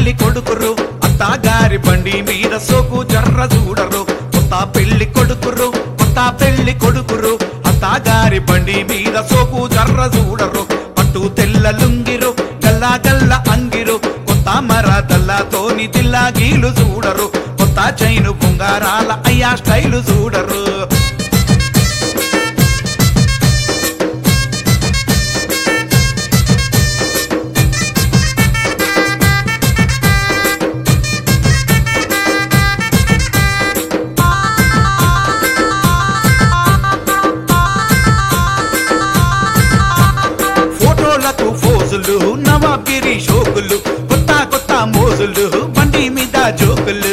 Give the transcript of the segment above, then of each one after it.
పెళ్లి కొడుకురు అత్తగారి బండి మీద సోకు జర్ర చూడరు కొత్త పెళ్లి కొడుకురు కొత్త పెళ్లి కొడుకురు అత్తగారి బండి మీద సోకు జర్ర చూడరు పట్టు తెల్ల లుంగిరు గల్లా గల్ల అంగిరు కొత్త మరదల్లతోని దిల్లా గీలు చూడరు కొత్త చైను బొంగారాల అయ్యా స్టైలు చూడరు ఫోటోలకు ఫోజులు నవాబిరి షోకులు కొత్త కొత్త మోజులు బండి మీద జోకులు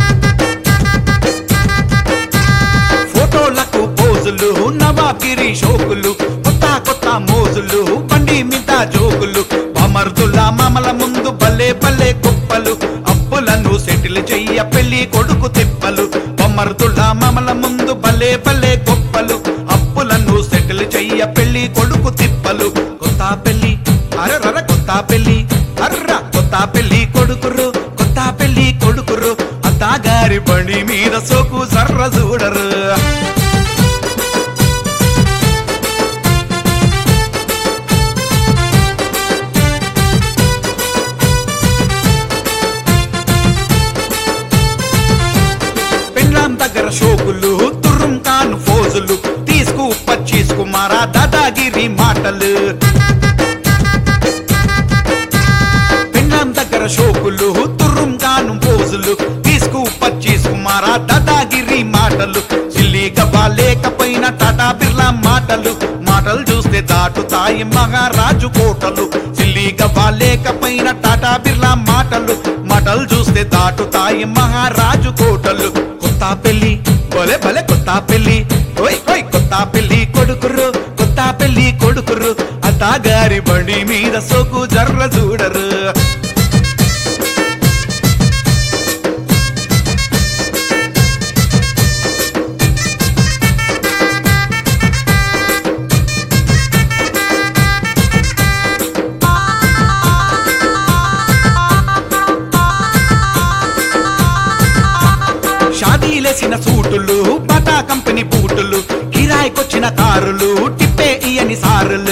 ఫోటోలకు పోజులు నవాబిరి షోకులు కొత్త కొత్త మోజులు బండి మీద జోకులు అమర్దుల్లా మామల ముందు భలే భలే కుప్పలు అప్పులను సెటిల్ చెయ్య పెళ్లి కొడుకు తిప్పలు బొమ్మర్దుల్లా మామల ముందు భలే భలే గొప్పలు అప్పులను సెటిల్ చెయ్య పెళ్లి కొడుకు తిప్పలు కొత్త పెళ్లి అరరర కొత్త పెళ్లి అర్ర కొత్త పెళ్లి కొడుకురు కొత్త పెళ్లి కొడుకురు అత్తగారి బండి మీద సోకు సర్ర చూడరు పెండ్లాం దగ్గర షోకులు తుర్రం కాను ఫోజులు తీసుకు పచ్చీసుకు మారా దాదాగిరి మాటలు పెండ్లాం దగ్గర షోకులు తుర్రం కాను ఫోజులు తీసుకు పచ్చీసుకు మారా దాదాగిరి మాటలు సిల్లిగా లేకపోయిన టాటా బిర్లా మాటలు మాటలు చూస్తే దాటుతాయి మహారాజు కోటలు సిల్లిగా లేకపోయిన టాటా బిర్లా మాటలు మాటలు చూస్తే దాటుతాయి మహారాజు కోటలు కొత్త పెళ్లి భలే భలే కొత్త పెళ్లి ఓయ్ ఓయ్ కొత్త పెళ్లి కొడుకురు కొత్త పెళ్లి కొడుకురు అత్తగారి బండి మీద సోకు జర్ర చూడరు షాదీలేసిన సూటులు బాటా కంపెనీ బూటులు కిరాయికొచ్చిన కారులు టిప్పే ఇయని సారులు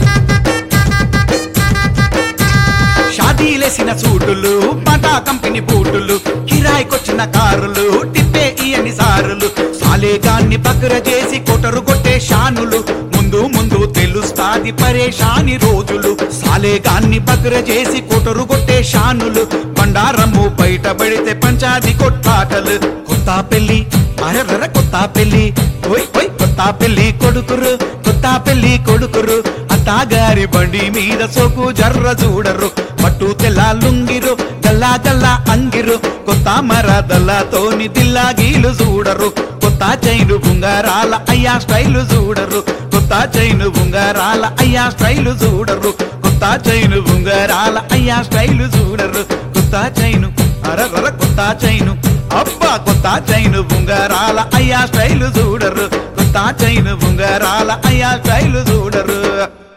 షాదీలేసిన సూటులు బాటా కంపెనీ బూటులు కిరాయికొచ్చిన కారులు టిప్పే ఇయని సారులు సాలేగాన్ని బగ్ర చేసి కొటరు కొట్టే షానులు ముందు ముందు తెలుస్తాది పరేషాని రోజులు సాలేగాన్ని బగ్ర చేసి కొటరు కొట్టే షానులు బండారము బయటపడితే పంచాది కొట్టాటలు కొత్త పెళ్లి అరరర కొత్త పెళ్లి ఓయ్ ఓయ్ కొత్త పెళ్లి కొడుకురు కొత్త పెళ్లి కొడుకురు అత్తగారి బండి మీద సోకు జర్ర చూడరు పట్టు తెల్ల లుంగిరు గల్లా గల్లా అంగిరు కొత్త మరదల్లతోని దిల్లా గీలు చూడరు కొత్త చైను బుంగారాల అయ్యా స్టైలు చూడరు కొత్త చైను బుంగారాల అయ్యా స్టైలు చూడరు కొత్త చైను బుంగారాల అయ్యా స్టైలు చూడరు కొత్త చైను అరరర కొత్త చైను అబ్బా కొత్త చైను బుంగారాల అయ్యా స్టైలు చూడరు కొత్త చైను బుంగారాల అయ్యా స్టైలు చూడరు